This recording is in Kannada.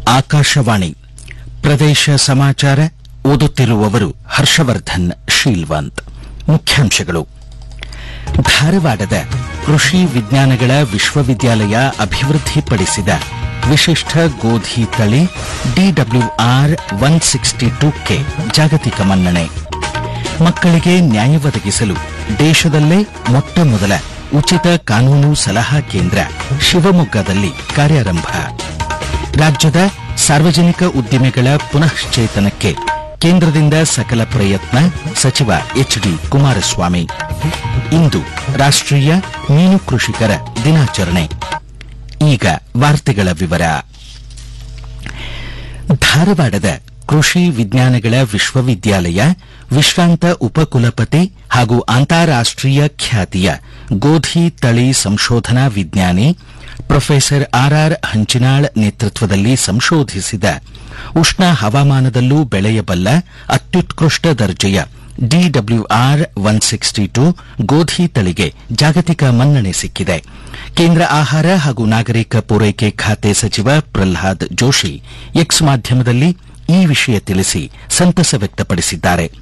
ಆಕಾಶವಾಣಿ ಪ್ರದೇಶ ಸಮಾಚಾರ ಓದುತ್ತಿರುವವರು ಹರ್ಷವರ್ಧನ್ ಶೀಲ್ವಂತ್ ಮುಖ್ಯಾಂಶಗಳು ಧಾರವಾಡದ ಕೃಷಿ ವಿಜ್ಞಾನಗಳ ವಿಶ್ವವಿದ್ಯಾಲಯ ಅಭಿವೃದ್ಧಿಪಡಿಸಿದ ವಿಶಿಷ್ಟ ಗೋಧಿ ತಳಿ ಡಿಡಬ್ಲ್ಯೂಆರ್ ಒನ್ ಸಿಕ್ಸ್ಟಿ ಟೂ ಕೆ ಜಾಗತಿಕ ಮನ್ನಣೆ ಮಕ್ಕಳಿಗೆ ನ್ಯಾಯ ಒದಗಿಸಲು ದೇಶದಲ್ಲೇ ಮೊಟ್ಟ ಮೊದಲ ಉಚಿತ ಕಾನೂನು ಸಲಹಾ ಕೇಂದ್ರ ಶಿವಮೊಗ್ಗದಲ್ಲಿ ಕಾರ್ಯಾರಂಭ ರಾಜ್ಯದ ಸಾರ್ವಜನಿಕ ಉದ್ದಿಮೆಗಳ ಪುನಶ್ಚೇತನಕ್ಕೆ ಕೇಂದ್ರದಿಂದ ಸಕಲ ಪ್ರಯತ್ನ ಸಚಿವ ಎಚ್ಡಿ ಕುಮಾರಸ್ವಾಮಿ ಇಂದು ರಾಷ್ಟ್ರೀಯ ಮೀನು ಕೃಷಿಕರ ದಿನಾಚರಣೆ ಈಗ ವಾರ್ತೆಗಳ ವಿವರ ಧಾರವಾಡದ ಕೃಷಿ ವಿಜ್ಞಾನಗಳ ವಿಶ್ವವಿದ್ಯಾಲಯ ವಿಶ್ರಾಂತ ಉಪಕುಲಪತಿ ಹಾಗೂ ಅಂತಾರಾಷ್ಟೀಯ ಖ್ಯಾತಿಯ ಗೋಧಿ ತಳಿ ಸಂಶೋಧನಾ ವಿಜ್ಞಾನಿ ಪ್ರೊಫೆಸರ್ ಆರ್ಆರ್ ಹಂಚಿನಾಳ್ ನೇತೃತ್ವದಲ್ಲಿ ಸಂಶೋಧಿಸಿದ ಉಷ್ಣ ಹವಾಮಾನದಲ್ಲೂ ಬೆಳೆಯಬಲ್ಲ ಅತ್ಯುತ್ಕೃಷ್ಟ ದರ್ಜೆಯ ಡಿಡಬ್ಲ್ಯೂಆರ್ ಒನ್ ಸಿಕ್ಸ್ಟಿ ಟೂ ಗೋಧಿ ತಳಿಗೆ ಜಾಗತಿಕ ಮನ್ನಣೆ ಸಿಕ್ಕಿದೆ ಕೇಂದ್ರ ಆಹಾರ ಹಾಗೂ ನಾಗರಿಕ ಪೂರೈಕೆ ಖಾತೆ ಸಚಿವ ಪ್ರಲ್ಹಾದ್ ಜೋಶಿ ಎಕ್ಸ್ ಮಾಧ್ಯಮದಲ್ಲಿ ಈ ವಿಷಯ ತಿಳಿಸಿ ಸಂತಸ ವ್ಯಕ್ತಪಡಿಸಿದ್ದಾರೆ